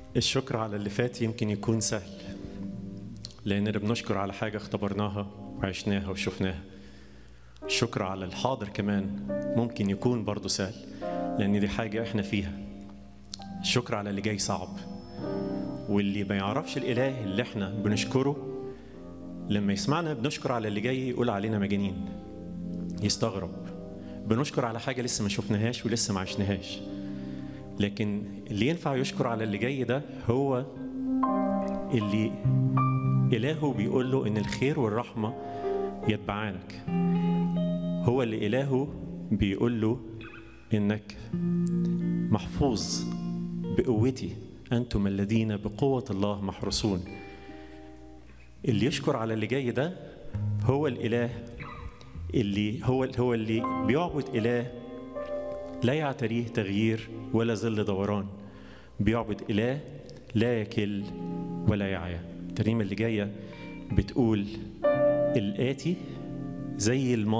الشكر على اللي فات يمكن يكون سهل لأننا بنشكر على حاجة اختبرناها وعشناها وشفناها الشكر على الحاضر كمان ممكن يكون برضه سهل لأن دي حاجة احنا فيها الشكر على اللي جاي صعب واللي ما يعرفش الإله اللي احنا بنشكره لما يسمعنا بنشكر على اللي جاي يقول علينا مجانين يستغرب بنشكر على حاجة لسه ما شفناهاش ولسه ما عشناهاش لكن اللي ينفع يشكر على اللي جاي ده هو اللي إلهه بيقول له إن الخير والرحمة يتبعانك هو اللي إلهه بيقول له إنك محفوظ بقوتي أنتم الذين بقوة الله محروسون اللي يشكر على اللي جاي ده هو الإله اللي هو هو اللي بيعبد إله لا يعتريه تغيير ولا ظل دوران بيعبد إله لا يكل ولا يعيا الترنيمة اللي جاية بتقول الآتي زي الماضي